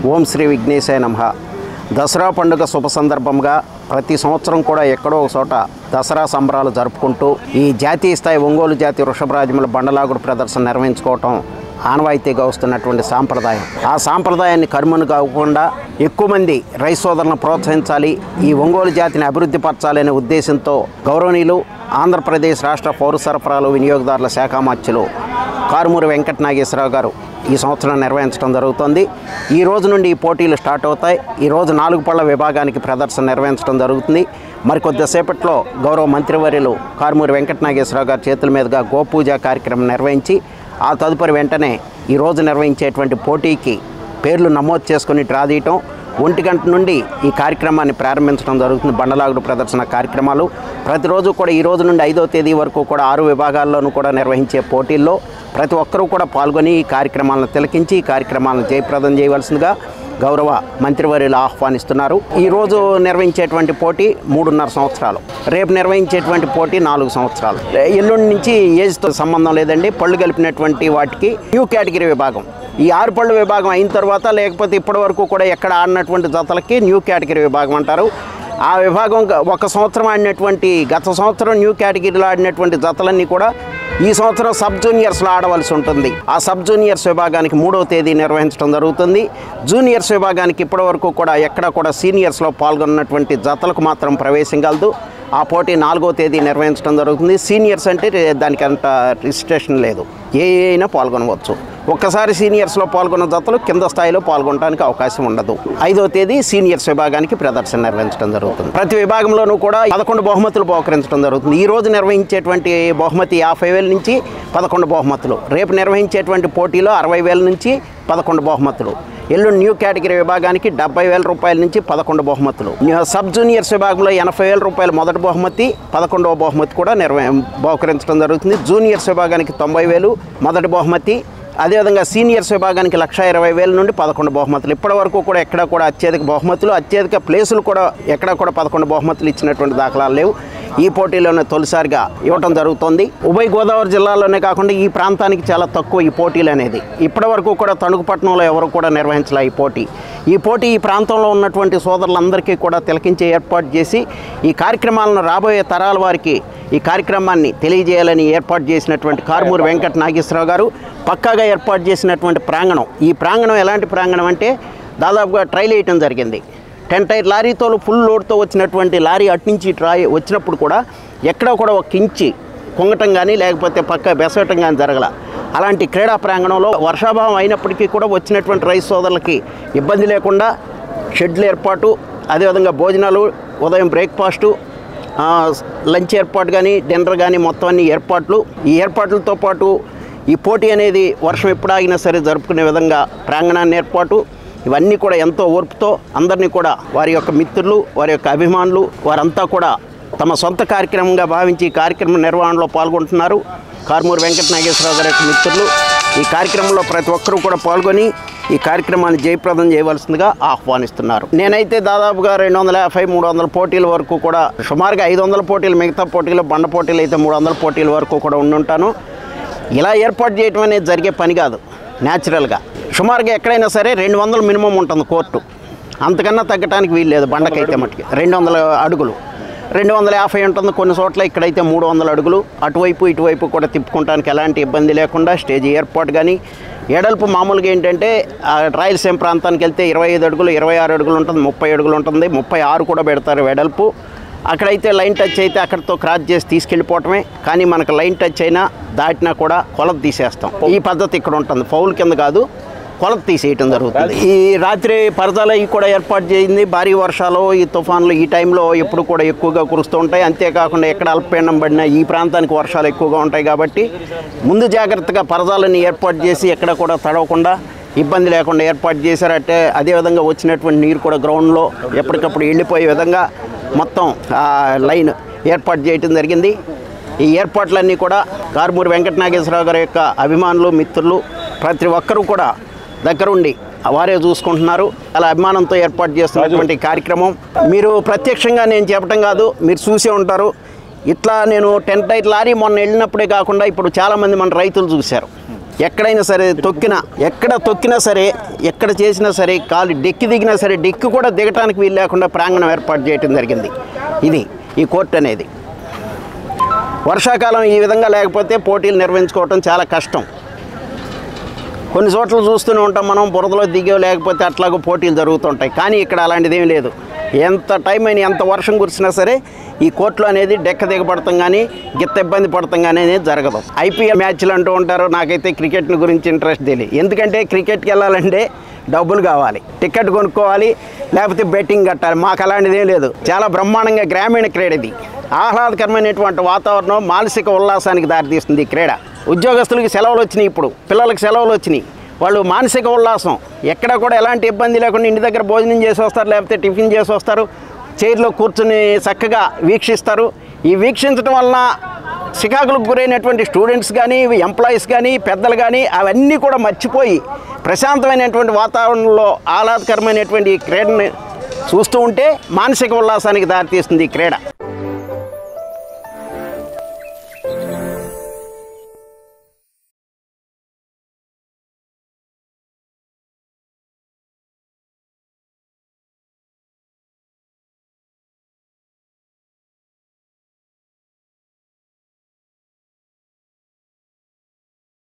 ఓం శ్రీ విఘ్నేశాయ నమ దసరా పండుగ శుభ సందర్భంగా ప్రతి సంవత్సరం కూడా ఎక్కడో ఒక చోట దసరా సంబరాలు జరుపుకుంటూ ఈ జాతీయ స్థాయి ఒంగోలు జాతి వృషభరాజముల బండలాగుడు ప్రదర్శన నిర్వహించుకోవటం ఆనవాయితీగా వస్తున్నటువంటి సాంప్రదాయం ఆ సాంప్రదాయాన్ని కరుమను కాకుండా ఎక్కువ మంది రైతు సోదరులను ప్రోత్సహించాలి ఈ ఒంగోలు జాతిని అభివృద్ధి పరచాలనే ఉద్దేశంతో గౌరవనీయులు ఆంధ్రప్రదేశ్ రాష్ట్ర పౌర సరఫరాలు వినియోగదారుల శాఖ మార్చులు కారుమూరి వెంకట నాగేశ్వరరావు గారు ఈ సంవత్సరం నిర్వహించడం జరుగుతుంది ఈ రోజు నుండి ఈ పోటీలు స్టార్ట్ అవుతాయి ఈ రోజు నాలుగు పళ్ళ విభాగానికి ప్రదర్శన నిర్వహించడం జరుగుతుంది మరి కొద్దిసేపట్లో గౌరవ మంత్రివర్యులు కారుమూరి వెంకట నాగేశ్వరరావు గారి చేతుల మీదుగా గోపూజ కార్యక్రమం నిర్వహించి ఆ తదుపరి వెంటనే ఈ రోజు నిర్వహించేటువంటి పోటీకి పేర్లు నమోదు చేసుకుని డ్రా తీయటం ఒంటి గంట నుండి ఈ కార్యక్రమాన్ని ప్రారంభించడం జరుగుతుంది బండలాగుడు ప్రదర్శన కార్యక్రమాలు ప్రతిరోజు కూడా ఈ రోజు నుండి ఐదో తేదీ వరకు కూడా ఆరు విభాగాల్లోనూ కూడా నిర్వహించే పోటీల్లో ప్రతి ఒక్కరూ కూడా పాల్గొని ఈ కార్యక్రమాలను తిలకించి ఈ కార్యక్రమాలను జయప్రదం చేయవలసిందిగా గౌరవ మంత్రివర్యులు ఆహ్వానిస్తున్నారు ఈ రోజు నిర్వహించేటువంటి పోటీ మూడున్నర సంవత్సరాలు రేపు నిర్వహించేటువంటి పోటీ నాలుగు సంవత్సరాలు ఎల్లుండి నుంచి ఏజ్తో సంబంధం లేదండి పళ్ళు కలిపినటువంటి వాటికి న్యూ కేటగిరీ విభాగం ఈ ఆరు పళ్ళు విభాగం అయిన తర్వాత లేకపోతే ఇప్పటి వరకు కూడా ఎక్కడ ఆడినటువంటి జతలకి న్యూ కేటగిరీ విభాగం అంటారు ఆ విభాగం గ- ఒక సంవత్సరం ఆడినటువంటి గత సంవత్సరం న్యూ కేటగిరీలో ఆడినటువంటి జతలన్నీ కూడా ఈ సంవత్సరం సబ్ జూనియర్స్లో ఆడవలసి ఉంటుంది ఆ సబ్ జూనియర్స్ విభాగానికి మూడవ తేదీ నిర్వహించడం జరుగుతుంది జూనియర్స్ విభాగానికి ఇప్పటివరకు కూడా ఎక్కడ కూడా సీనియర్స్లో పాల్గొన్నటువంటి జతలకు మాత్రం ప్రవేశం కలదు ఆ పోటీ నాలుగో తేదీ నిర్వహించడం జరుగుతుంది సీనియర్స్ అంటే రే- దానికి అంత రిజిస్ట్రేషన్ లేదు ఏ ఏ అయినా పాల్గొనవచ్చు ఒక్కసారి సీనియర్స్లో పాల్గొన్న జతలు కింద స్థాయిలో పాల్గొనడానికి అవకాశం ఉండదు ఐదో తేదీ సీనియర్స్ విభాగానికి ప్రదర్శన నిర్వహించడం జరుగుతుంది ప్రతి విభాగంలోనూ కూడా పదకొండు బహుమతులు బహుకరించడం జరుగుతుంది ఈ రోజు నిర్వహించేటువంటి బహుమతి యాభై వేల నుంచి పదకొండు బహుమతులు రేపు నిర్వహించేటువంటి పోటీలో అరవై వేల నుంచి పదకొండు బహుమతులు ఎల్లుండి న్యూ కేటగిరీ విభాగానికి డెబ్బై వేల రూపాయల నుంచి పదకొండు బహుమతులు న్యూ- సబ్ జూనియర్స్ విభాగంలో ఎనభై వేల రూపాయల మొదటి బహుమతి పదకొండవ బహుమతి కూడా నిర్వ బహుకరించడం జరుగుతుంది జూనియర్స్ విభాగానికి తొంభై వేలు మొదటి బహుమతి అదేవిధంగా సీనియర్స్ విభాగానికి లక్ష ఇరవై వేల నుండి పదకొండు బహుమతులు ఇప్పటి వరకు కూడా ఎక్కడ కూడా అత్యధిక బహుమతులు అత్యధిక ప్లేసులు కూడా ఎక్కడ కూడా పదకొండు బహుమతులు ఇచ్చినటువంటి దాఖలాలు లేవు ఈ పోటీలోనే తొలిసారిగా ఇవ్వటం జరుగుతోంది ఉభయ గోదావరి జిల్లాలోనే కాకుండా ఈ ప్రాంతానికి చాలా తక్కువ ఈ పోటీలు అనేది ఇప్పటి వరకు కూడా తణుకుపట్నంలో ఎవరు కూడా నిర్వహించలే ఈ పోటీ ఈ పోటీ ఈ ప్రాంతంలో ఉన్నటువంటి సోదరులందరికీ కూడా తిలకించే ఏర్పాటు చేసి ఈ కార్యక్రమాలను రాబోయే తరాల వారికి ఈ కార్యక్రమాన్ని తెలియజేయాలని ఏర్పాటు చేసినటువంటి కారుమూరి వెంకట నాగేశ్వరరావు గారు పక్కాగా ఏర్పాటు చేసినటువంటి ప్రాంగణం ఈ ప్రాంగణం ఎలాంటి ప్రాంగణం అంటే దాదాపుగా ట్రైల్ వేయటం జరిగింది టెన్ టైర్ లారీతో ఫుల్ లోడ్తో వచ్చినటువంటి లారీ అట్నుంచి ట్రాయ్ వచ్చినప్పుడు కూడా ఎక్కడ కూడా ఒక కించి కుంగటం కానీ లేకపోతే పక్క బెసవటం కానీ జరగల అలాంటి క్రీడా ప్రాంగణంలో వర్షాభావం అయినప్పటికీ కూడా వచ్చినటువంటి రైతు సోదరులకి ఇబ్బంది లేకుండా షెడ్లు ఏర్పాటు అదేవిధంగా భోజనాలు ఉదయం బ్రేక్ఫాస్టు ఆ, లంచ్ ఏర్పాటు కానీ డిన్నర్ కానీ మొత్తం అన్ని ఏర్పాట్లు ఈ ఏర్పాట్లతో పాటు ఈ పోటీ అనేది వర్షం ఎప్పుడు ఆగినా సరే జరుపుకునే విధంగా ప్రాంగణాన్ని ఏర్పాటు ఇవన్నీ కూడా ఎంతో ఓర్పుతో అందరినీ కూడా వారి యొక్క మిత్రులు వారి యొక్క అభిమానులు వారంతా కూడా తమ సొంత కార్యక్రమంగా భావించి ఈ కార్యక్రమం నిర్వహణలో పాల్గొంటున్నారు కారుమూరి వెంకట నాగేశ్వరరావు గారి యొక్క మిత్రులు ఈ కార్యక్రమంలో ప్రతి ఒక్కరూ కూడా పాల్గొని ఈ కార్యక్రమాన్ని జయప్రదం చేయవలసిందిగా ఆహ్వానిస్తున్నారు నేనైతే దాదాపుగా రెండు వందల యాభై మూడు వందల పోటీల వరకు కూడా సుమారుగా ఐదు వందల పోటీలు మిగతా పోటీలు బండ పోటీలు అయితే మూడు వందల పోటీల వరకు కూడా ఉండుంటాను ఇలా ఏర్పాటు చేయటం అనేది జరిగే పని కాదు న్యాచురల్గా సుమారుగా ఎక్కడైనా సరే రెండు వందలు మినిమం ఉంటుంది కోర్టు అంతకన్నా తగ్గటానికి వీలు లేదు బండకైతే మట్టుకి రెండు వందల అడుగులు రెండు వందల యాభై ఉంటుంది కొన్ని చోట్ల ఇక్కడైతే మూడు వందల అడుగులు అటువైపు ఇటువైపు కూడా తిప్పుకోవడానికి ఎలాంటి ఇబ్బంది లేకుండా స్టేజ్ ఏర్పాటు కానీ ఎడల్పు మామూలుగా ఏంటంటే ఆ రాయలసీమ ప్రాంతానికి వెళ్తే ఇరవై ఐదు అడుగులు ఇరవై ఆరు అడుగులు ఉంటుంది ముప్పై అడుగులు ఉంటుంది ముప్పై ఆరు కూడా పెడతారు వెడల్పు అక్కడైతే లైన్ టచ్ అయితే అక్కడితో క్రాస్ చేసి తీసుకెళ్ళిపోవటమే కానీ మనకు లైన్ టచ్ అయినా దాటినా కూడా కొలత తీసేస్తాం ఈ పద్ధతి ఇక్కడ ఉంటుంది ఫౌల్ కింద కాదు కొలత తీసేయటం జరుగుతుంది ఈ రాత్రి పరదాలు ఇవి కూడా ఏర్పాటు చేయింది భారీ వర్షాలు ఈ తుఫాన్లు ఈ టైంలో ఎప్పుడు కూడా ఎక్కువగా కురుస్తూ ఉంటాయి అంతేకాకుండా ఎక్కడ అల్పపీడనం పడినా ఈ ప్రాంతానికి వర్షాలు ఎక్కువగా ఉంటాయి కాబట్టి ముందు జాగ్రత్తగా పరదాలని ఏర్పాటు చేసి ఎక్కడ కూడా తడవకుండా ఇబ్బంది లేకుండా ఏర్పాటు చేశారంటే అదేవిధంగా వచ్చినటువంటి నీరు కూడా గ్రౌండ్లో ఎప్పటికప్పుడు వెళ్ళిపోయే విధంగా మొత్తం ఆ లైన్ ఏర్పాటు చేయటం జరిగింది ఈ ఏర్పాట్లన్నీ కూడా కారుమూరి వెంకట నాగేశ్వరరావు గారి యొక్క అభిమానులు మిత్రులు ప్రతి ఒక్కరూ కూడా దగ్గరుండి వారే చూసుకుంటున్నారు అలా అభిమానంతో ఏర్పాటు చేస్తున్నటువంటి కార్యక్రమం మీరు ప్రత్యక్షంగా నేను చెప్పడం కాదు మీరు చూసే ఉంటారు ఇట్లా నేను టెన్ టైర్ లారీ మొన్న వెళ్ళినప్పుడే కాకుండా ఇప్పుడు చాలామంది మన రైతులు చూశారు ఎక్కడైనా సరే తొక్కినా ఎక్కడ తొక్కినా సరే ఎక్కడ చేసినా సరే కాలు డెక్కి దిగినా సరే డెక్కి కూడా దిగటానికి వీలు లేకుండా ప్రాంగణం ఏర్పాటు చేయడం జరిగింది ఇది ఈ కోర్టు అనేది వర్షాకాలం ఈ విధంగా లేకపోతే పోటీలు నిర్వహించుకోవటం చాలా కష్టం కొన్ని చోట్ల చూస్తూనే ఉంటాం మనం బురదలో దిగే లేకపోతే అట్లాగో పోటీలు జరుగుతుంటాయి కానీ ఇక్కడ అలాంటిది ఏమీ లేదు ఎంత టైం అయినా ఎంత వర్షం కురిసినా సరే ఈ కోర్టులో అనేది డెక్క దిగబడతాం కానీ గిత్త ఇబ్బంది పడతాం కానీ అనేది జరగదు ఐపీఎల్ మ్యాచ్లు అంటూ ఉంటారు నాకైతే క్రికెట్ గురించి ఇంట్రెస్ట్ తెలియదు ఎందుకంటే క్రికెట్కి వెళ్ళాలంటే డబ్బులు కావాలి టికెట్ కొనుక్కోవాలి లేకపోతే బెట్టింగ్ కట్టాలి మాకు అలాంటిది ఏం లేదు చాలా బ్రహ్మాండంగా గ్రామీణ క్రీడ ఇది ఆహ్లాదకరమైనటువంటి వాతావరణం మానసిక ఉల్లాసానికి దారితీస్తుంది ఈ క్రీడ ఉద్యోగస్తులకి సెలవులు వచ్చినాయి ఇప్పుడు పిల్లలకి సెలవులు వచ్చినాయి వాళ్ళు మానసిక ఉల్లాసం ఎక్కడ కూడా ఎలాంటి ఇబ్బంది లేకుండా ఇంటి దగ్గర భోజనం చేసి వస్తారు లేకపోతే టిఫిన్ చేసి వస్తారు చైర్లో కూర్చుని చక్కగా వీక్షిస్తారు ఈ వీక్షించడం వలన చికాకులకు గురైనటువంటి స్టూడెంట్స్ కానీ ఎంప్లాయీస్ కానీ పెద్దలు కానీ అవన్నీ కూడా మర్చిపోయి ప్రశాంతమైనటువంటి వాతావరణంలో ఆహ్లాదకరమైనటువంటి ఈ క్రీడని చూస్తూ ఉంటే మానసిక ఉల్లాసానికి దారితీస్తుంది ఈ క్రీడ